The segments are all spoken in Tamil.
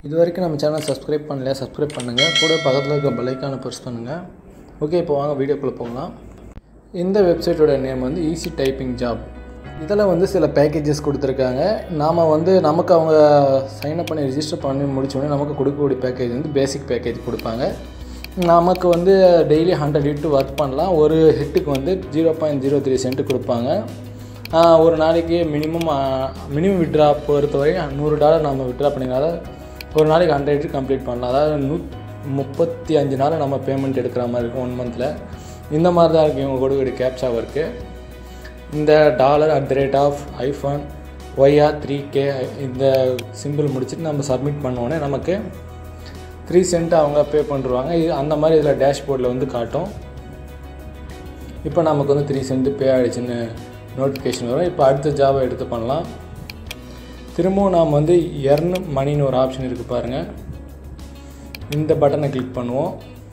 இது வரைக்கும் நம்ம சேனல் சப்ஸ்கிரைப் பண்ணலையா சப்ஸ்கிரைப் பண்ணுங்கள் கூட பக்கத்தில் இருக்க பெல்லைக்கான ப்ரெஸ் பண்ணுங்கள் ஓகே இப்போ வாங்க வீடியோக்குள்ளே போகலாம் இந்த வெப்சைட்டோட நேம் வந்து ஈஸி டைப்பிங் ஜாப் இதில் வந்து சில பேக்கேஜஸ் கொடுத்துருக்காங்க நாம் வந்து நமக்கு அவங்க சைன் அப் பண்ணி ரிஜிஸ்டர் பண்ணி முடிச்சோடனே நமக்கு கொடுக்கக்கூடிய பேக்கேஜ் வந்து பேசிக் பேக்கேஜ் கொடுப்பாங்க நமக்கு வந்து டெய்லி ஹண்ட்ரட் ஹிட் ஒர்க் பண்ணலாம் ஒரு ஹிட்டுக்கு வந்து zero point zero three cent கொடுப்பாங்க ஆஹ் ஒரு நாளைக்கு மினிமம் மினிமம் விட்ரா பொறுத்தவரை நூறு டாலர் நம்ம விட்ரா பண்ணிக்கலாம் ஒரு நாளைக்கு ஹண்ட்ரட் ஹிட் கம்ப்ளீட் பண்ணலாம் அதாவது நூ முப்பத்தி அஞ்சு நாள் நம்ம பேமெண்ட் எடுக்கிற மாதிரி இருக்கும் ஒன் மந்தில் இந்த மாதிரி தான் இருக்குது இவங்க கொடுக்கக்கூடிய கேப்சா ஒர்க்கு இந்த dollar at the rate of iPhone YR three K இந்த சிம்பிள் முடிச்சுட்டு நம்ம சப்மிட் பண்ணோடனே நமக்கு த்ரீ சென்ட் அவங்க பே பண்ணிருவாங்க இது அந்த மாதிரி இதில் டேஷ்போர்டில் வந்து காட்டும் இப்போ நமக்கு வந்து த்ரீ சென்ட் பே ஆகிடுச்சின்னு நோட்டிஃபிகேஷன் வரும் இப்போ அடுத்த ஜாபை எடுத்து பண்ணலாம் திரும்பவும் நாம் வந்து எர்ன் மணின்னு ஒரு ஆப்ஷன் இருக்குது பாருங்கள் இந்த பட்டனை கிளிக் பண்ணுவோம்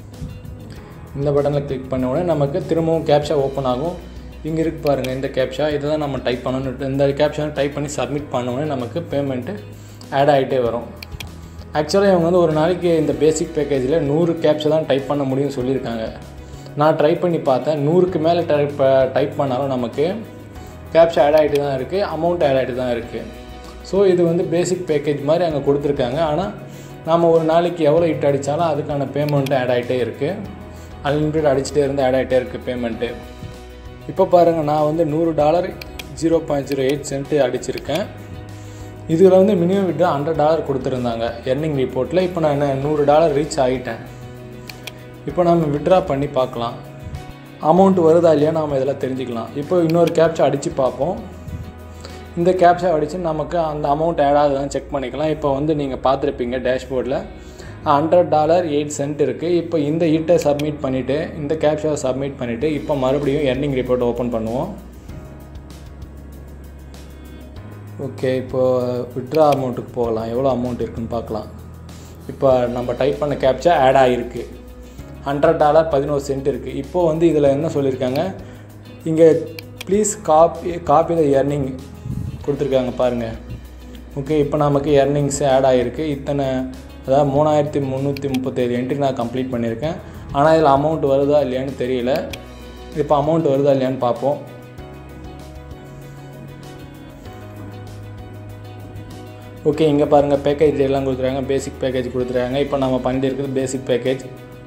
இந்த பட்டனில் கிளிக் பண்ண உடனே நமக்கு திரும்பவும் கேப்ஷா ஓப்பன் ஆகும் இங்கே இருக்கு பாருங்கள் இந்த கேப்ஷா இதை தான் நம்ம டைப் பண்ணணும் இந்த கேப்ஷா டைப் பண்ணி சப்மிட் பண்ண உடனே நமக்கு பேமெண்ட்டு ஆட் ஆகிட்டே வரும் ஆக்சுவலாக இவங்க வந்து ஒரு நாளைக்கு இந்த பேசிக் பேக்கேஜில் நூறு கேப்ஷா தான் டைப் பண்ண முடியும்னு சொல்லியிருக்காங்க நான் ட்ரை பண்ணி பார்த்தேன் நூறுக்கு மேலே டைப் டைப் பண்ணாலும் நமக்கு கேப்ஷா ஆட் ஆகிட்டு தான் இருக்குது அமௌண்ட் ஆட் ஆகிட்டு தான் இருக்குது ஸோ இது வந்து பேசிக் பேக்கேஜ் மாதிரி அங்கே கொடுத்துருக்காங்க ஆனால் நாம் ஒரு நாளைக்கு எவ்வளோ ஹிட் அடித்தாலும் அதுக்கான பேமெண்ட்டு ஆட் ஆகிட்டே இருக்குது அன்லிமிட்டட் அடிச்சுட்டே இருந்து ஆட் ஆகிட்டே இருக்குது பேமெண்ட்டு இப்போ பாருங்கள் நான் வந்து நூறு dollar zero point zero eight cent அடிச்சிருக்கேன் இதில் வந்து மினிமம் விட்ரா ஹண்ட்ரட் டாலர் கொடுத்துருந்தாங்க எர்னிங் ரிப்போர்ட்டில் இப்போ நான் என்ன நூறு டாலர் ரீச் ஆகிட்டேன் இப்போ நம்ம விட்ரா பண்ணி பார்க்கலாம் அமௌண்ட் வருதா இல்லையா நாம் இதெல்லாம் தெரிஞ்சுக்கலாம் இப்போ இன்னொரு கேப்சா அடித்து பார்ப்போம் இந்த கேப்சா அடித்து நமக்கு அந்த அமௌண்ட் ஆட் ஆகுதுன்னு செக் பண்ணிக்கலாம் இப்போ வந்து நீங்கள் பார்த்துருப்பீங்க டேஷ்போர்டில் ஹண்ட்ரட் டாலர் எயிட் சென்ட் இருக்குது இப்போ இந்த ஹிட்டை சப்மிட் பண்ணிவிட்டு இந்த கேப்ஷாவை சப்மிட் பண்ணிவிட்டு இப்போ மறுபடியும் எர்னிங் ரிப்போர்ட் ஓப்பன் பண்ணுவோம் ஓகே இப்போது விட்ரா அமௌண்ட்டுக்கு போகலாம் எவ்வளோ அமௌண்ட் இருக்குன்னு பார்க்கலாம் இப்போ நம்ம டைப் பண்ண கேப்சா ஆட் ஆகிருக்கு ஹண்ட்ரட் டாலர் பதினோரு சென்ட் இருக்குது இப்போது வந்து இதில் என்ன சொல்லியிருக்காங்க இங்கே please copy copy the earning கொடுத்துருக்காங்க பாருங்கள் ஓகே இப்போ நமக்கு எர்னிங்ஸ் ஆட் ஆகிருக்கு இத்தனை அதாவது மூணாயிரத்தி முந்நூற்றி முப்பத்தேழு என்ட்ரி நான் கம்ப்ளீட் பண்ணியிருக்கேன் ஆனால் இதில் அமௌண்ட் வருதா இல்லையான்னு தெரியல இப்போ அமௌண்ட் வருதா இல்லையான்னு பார்ப்போம் ஓகே இங்கே பாருங்கள் பேக்கேஜ் எல்லாம் கொடுத்துருக்காங்க பேசிக் பேக்கேஜ் கொடுத்துருக்காங்க இப்போ நம்ம பண்ணியிருக்கிறது பேசிக் பேக்கேஜ்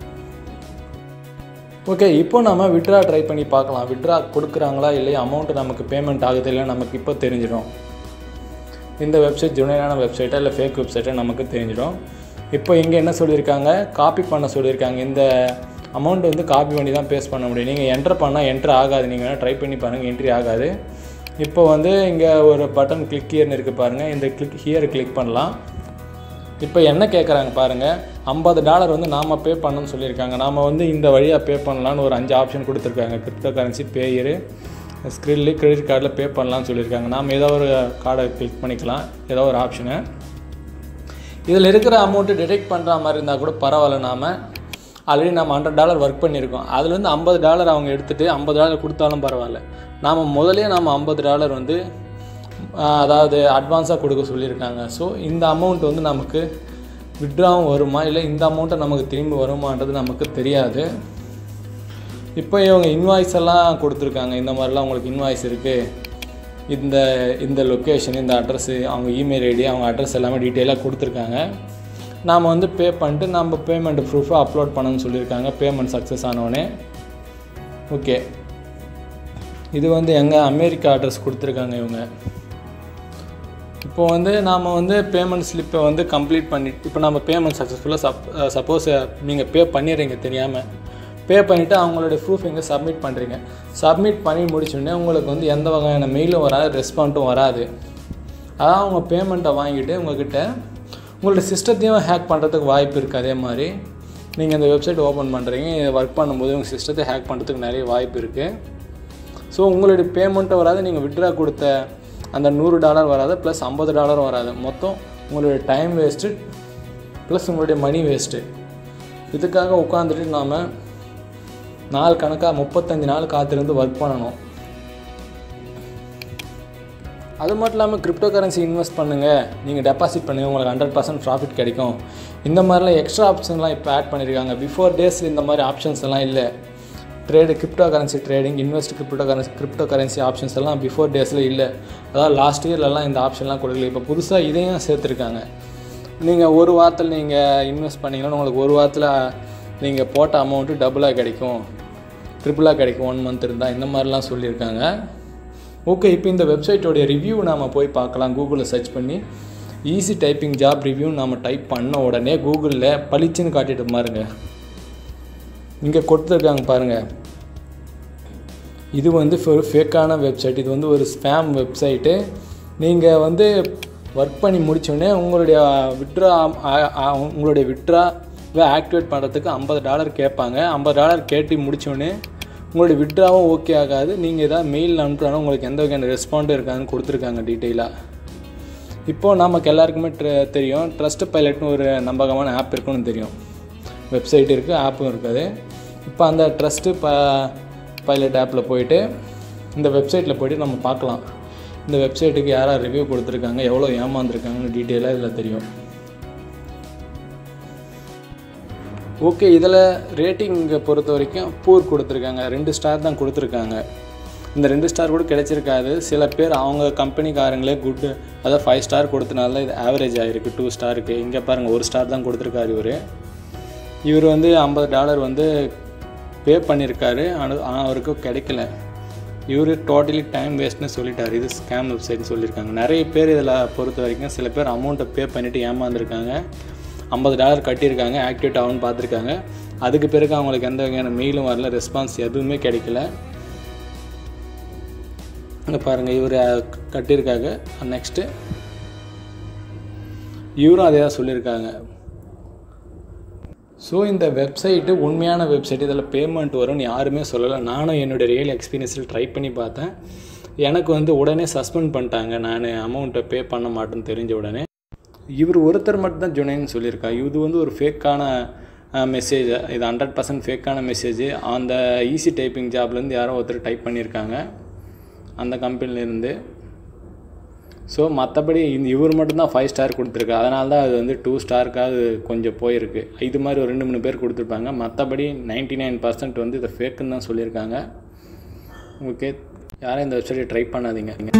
ஓகே இப்போ நம்ம விட்ரா ட்ரை பண்ணி பார்க்கலாம் விட்ரா கொடுக்குறாங்களா இல்லையா அமௌண்ட் நமக்கு பேமெண்ட் ஆகுது இல்லையா நமக்கு இப்போ தெரிஞ்சிடும் இந்த வெப்சைட் ஜெனுவனான வெப்சைட்டா இல்லை ஃபேக் வெப்சைட்டா நமக்கு தெரிஞ்சிடும் இப்போ இங்கே என்ன சொல்லியிருக்காங்க காப்பி பண்ண சொல்லியிருக்காங்க இந்த அமௌண்ட் வந்து காப்பி பண்ணி தான் பேஸ் பண்ண முடியும் நீங்கள் என்டர் பண்ணால் என்ட்ரு ஆகாது நீங்கள் வேணால் ட்ரை பண்ணி பாருங்கள் என்ட்ரி ஆகாது இப்போ வந்து இங்கே ஒரு பட்டன் கிளிக் ஹியர்னு இருக்குது பாருங்கள் இந்த கிளிக் ஹியர் கிளிக் பண்ணலாம் இப்போ என்ன கேட்குறாங்க பாருங்கள் ஐம்பது டாலர் வந்து நாம் பே பண்ணணும்னு சொல்லியிருக்காங்க நாம் வந்து இந்த வழியாக பே பண்ணலான்னு ஒரு அஞ்சு ஆப்ஷன் கொடுத்துருக்காங்க கிரிப்டோ கரன்சி பேயரு ஸ்க்ரில்லு கிரெடிட் கார்டில் பே பண்ணலாம்னு சொல்லியிருக்காங்க நாம் ஏதோ ஒரு கார்டை கிளிக் பண்ணிக்கலாம் ஏதோ ஒரு ஆப்ஷனு இதில் இருக்கிற அமௌண்ட்டு டிடெக்ட் பண்ணுற மாதிரி இருந்தால் கூட பரவாயில்ல நாம் ஆல்ரெடி நம்ம ஹண்ட்ரட் டாலர் ஒர்க் பண்ணியிருக்கோம் அதுலேருந்து ஐம்பது டாலர் அவங்க எடுத்துகிட்டு ஐம்பது டாலர் கொடுத்தாலும் பரவாயில்ல நாம் முதலே நம்ம ஐம்பது டாலர் வந்து ஆஹ், அதாவது அட்வான்ஸாக கொடுக்க சொல்லியிருக்காங்க ஸோ இந்த அமௌண்ட் வந்து நமக்கு விட்ராவும் வருமா இல்லை இந்த அமௌண்ட்டை நமக்கு திரும்பி வருமான்றது நமக்கு தெரியாது இப்போ இவங்க இன்வாய்ஸ் எல்லாம் கொடுத்துருக்காங்க இந்த மாதிரிலாம் உங்களுக்கு இன்வாய்ஸ் இருக்குது இந்த இந்த லொக்கேஷன் இந்த அட்ரஸ்ஸு அவங்க இமெயில் ஐடி அவங்க அட்ரஸ் எல்லாமே டீட்டெயிலாக கொடுத்துருக்காங்க நாம் வந்து பே பண்ணிட்டு நம்ம பேமெண்ட் ப்ரூஃபை அப்லோட் பண்ணணும்னு சொல்லியிருக்காங்க பேமெண்ட் சக்ஸஸ் ஆனோடனே ஓகே இது வந்து எங்கே அமெரிக்கா அட்ரஸ் கொடுத்துருக்காங்க இவங்க இப்போ வந்து நாம் வந்து பேமெண்ட் ஸ்லிப்பை வந்து கம்ப்ளீட் பண்ணி இப்போ நம்ம பேமெண்ட் சக்ஸஸ்ஃபுல்லாக சப் சப்போஸ் நீங்கள் பே பண்ணிடுறீங்க தெரியாமல் பே பண்ணிவிட்டு அவங்களுடைய ப்ரூஃப் இங்கே சப்மிட் பண்ணுறீங்க சப்மிட் பண்ணி முடிச்சோடனே உங்களுக்கு வந்து எந்த வகையான மெயிலும் வராது ரெஸ்பாண்டும் வராது அதான் அவங்க பேமெண்ட்டை வாங்கிட்டு உங்ககிட்ட உங்களோட சிஸ்டத்தையும் ஹேக் பண்ணுறதுக்கு வாய்ப்பு இருக்குது அதே மாதிரி நீங்கள் இந்த வெப்சைட் ஓப்பன் பண்ணுறீங்க ஒர்க் பண்ணும்போது உங்கள் சிஸ்டத்தை ஹேக் பண்ணுறதுக்கு நிறைய வாய்ப்பு இருக்குது ஸோ உங்களுடைய பேமெண்ட்டும் வராது நீங்கள் விட்ரா கொடுத்த அந்த நூறு டாலர் வராது ப்ளஸ் ஐம்பது டாலரும் வராது மொத்தம் உங்களுடைய டைம் வேஸ்ட்டு ப்ளஸ் உங்களுடைய மணி வேஸ்ட்டு இதுக்காக உட்காந்துட்டு நாம் நாள் கணக்காக முப்பத்தஞ்சு நாள் காத்திருந்து ஒர்க் பண்ணணும் அது மட்டும் இல்லாமல் கிரிப்டோ கரன்சி இன்வெஸ்ட் பண்ணுங்கள் நீங்கள் டெபாசிட் பண்ணுங்கள் உங்களுக்கு ஹண்ட்ரட் பர்சன்ட் ப்ராஃபிட் கிடைக்கும் இந்த மாதிரிலாம் எக்ஸ்ட்ரா ஆப்ஷன்லாம் இப்போ ஆட் பண்ணியிருக்காங்க பிஃபோர் டேஸ் இந்த மாதிரி ஆப்ஷன்ஸ் எல்லாம் இல்லை trade crypto currency trading invest crypto currency crypto currency options எல்லாம் பிஃபோர் டேஸில் இல்லை அதாவது லாஸ்ட் இயர்லலாம் இந்த ஆப்ஷன்லாம் கொடுக்கல இப்போ புதுசாக இதையும் சேர்த்துருக்காங்க நீங்கள் ஒரு வாரத்தில் நீங்கள் இன்வெஸ்ட் பண்ணிங்கன்னா உங்களுக்கு ஒரு வாரத்தில் நீங்கள் போட்ட அமௌண்ட்டு டபுளாக கிடைக்கும் ட்ரிபிளாக கிடைக்கும் ஒன் மந்த் இருந்தால் இந்த மாதிரிலாம் சொல்லியிருக்காங்க ஓகே இப்போ இந்த வெப்சைட்டோடைய ரிவ்யூ நாம் போய் பார்க்கலாம் கூகுளில் சர்ச் பண்ணி ஈஸி டைப்பிங் ஜாப் ரிவ்யூ நாம் டைப் பண்ண உடனே கூகுளில் பளிச்சுன்னு காட்டிட்டு பாருங்க இங்கே கொடுத்துருக்காங்க பாருங்கள் இது வந்து ஒரு ஃபேக்கான வெப்சைட் இது வந்து ஒரு ஸ்பேம் வெப்சைட்டு நீங்கள் வந்து ஒர்க் பண்ணி முடித்தோடனே உங்களுடைய விட்ரா உங்களுடைய விட்ரா ஆக்டிவேட் பண்ணுறதுக்கு ஐம்பது டாலர் கேட்பாங்க ஐம்பது டாலர் கேட்டு முடித்தோடனே உங்களுடைய விட்ராவும் ஓகே ஆகாது நீங்கள் எதாவது மெயில் அனுப்புறாலும் உங்களுக்கு எந்த வகையான ரெஸ்பாண்டும் இருக்காதுன்னு கொடுத்துருக்காங்க டீட்டெயிலாக இப்போது நமக்கு எல்லாருக்குமே ட்ர தெரியும் ட்ரஸ்ட் பைலட்னு ஒரு நம்பகமான ஆப் இருக்குன்னு தெரியும் வெப்சைட் இருக்குது ஆப்பும் இருக்குது இப்போ அந்த ட்ரஸ்ட்டு ப பைலட் ஆப்பில் போயிட்டு இந்த வெப்சைட்டில் போயிட்டு நம்ம பார்க்கலாம் இந்த வெப்சைட்டுக்கு யாராக ரிவ்யூ கொடுத்துருக்காங்க எவ்வளோ ஏமாந்துருக்காங்கன்னு டீட்டெயிலாக இதில் தெரியும் ஓகே இதில் ரேட்டிங்கை பொறுத்த வரைக்கும் பூர் கொடுத்துருக்காங்க ரெண்டு ஸ்டார் தான் கொடுத்துருக்காங்க இந்த ரெண்டு ஸ்டார் கூட கிடைச்சிருக்காது சில பேர் அவங்க கம்பெனிக்காரங்களே குட் அதாவது ஃபைவ் ஸ்டார் கொடுத்தனால இது ஆவரேஜ் ஆகிருக்கு டூ ஸ்டாருக்கு இங்கே பாருங்கள் ஒரு ஸ்டார் தான் கொடுத்துருக்காரு இவர் இவர் வந்து ஐம்பது டாலர் வந்து பே பண்ணியிருக்காரு ஆனால் அவருக்கு கிடைக்கல இவர் டோட்டலி டைம் வேஸ்ட்னு சொல்லிட்டார் இது ஸ்கேம் வெப்சைட்னு சொல்லியிருக்காங்க நிறைய பேர் இதில் பொறுத்த வரைக்கும் சில பேர் அமௌண்ட்டை பே பண்ணிவிட்டு ஏமாந்துருக்காங்க ஐம்பது டாலர் கட்டியிருக்காங்க ஆக்டிவேட் ஆகும்னு பார்த்துருக்காங்க அதுக்கு பிறகு அவங்களுக்கு எந்த வகையான மெயிலும் வரல ரெஸ்பான்ஸ் எதுவுமே கிடைக்கல இங்கே பாருங்கள் இவர் கட்டியிருக்காங்க நெக்ஸ்ட்டு இவரும் அதே தான் சொல்லியிருக்காங்க ஸோ இந்த வெப்சைட்டு உண்மையான வெப்சைட் இதில் பேமெண்ட் வரும்னு யாருமே சொல்லலை நானும் என்னுடைய ரியல் எக்ஸ்பீரியன்ஸில் ட்ரை பண்ணி பார்த்தேன் எனக்கு வந்து உடனே சஸ்பெண்ட் பண்ணிட்டாங்க நான் அமௌண்ட்டை பே பண்ண மாட்டேன்னு தெரிஞ்ச உடனே இவர் ஒருத்தர் மட்டும் தான் ஜுனைன்னு சொல்லியிருக்கா இது வந்து ஒரு ஃபேக்கான மெசேஜ் இது ஹண்ட்ரட் பர்சன்ட் ஃபேக்கான மெசேஜ் அந்த ஈஸி டைப்பிங் ஜாப்லேருந்து யாரோ ஒருத்தர் டைப் பண்ணியிருக்காங்க அந்த கம்பெனிலேருந்து ஸோ மற்றபடி இந்த இவர் மட்டும்தான் ஃபைவ் ஸ்டார் கொடுத்துருக்கு அதனால தான் அது வந்து டூ ஸ்டாருக்காவது கொஞ்சம் போயிருக்கு இது மாதிரி ஒரு ரெண்டு மூணு பேர் கொடுத்துருப்பாங்க மற்றபடி நைன்ட்டி நைன் பர்சன்ட் வந்து இதை ஃபேக்குன்னு தான் சொல்லியிருக்காங்க ஓகே யாரும் இந்த வெப்சைட்டை ட்ரை பண்ணாதீங்க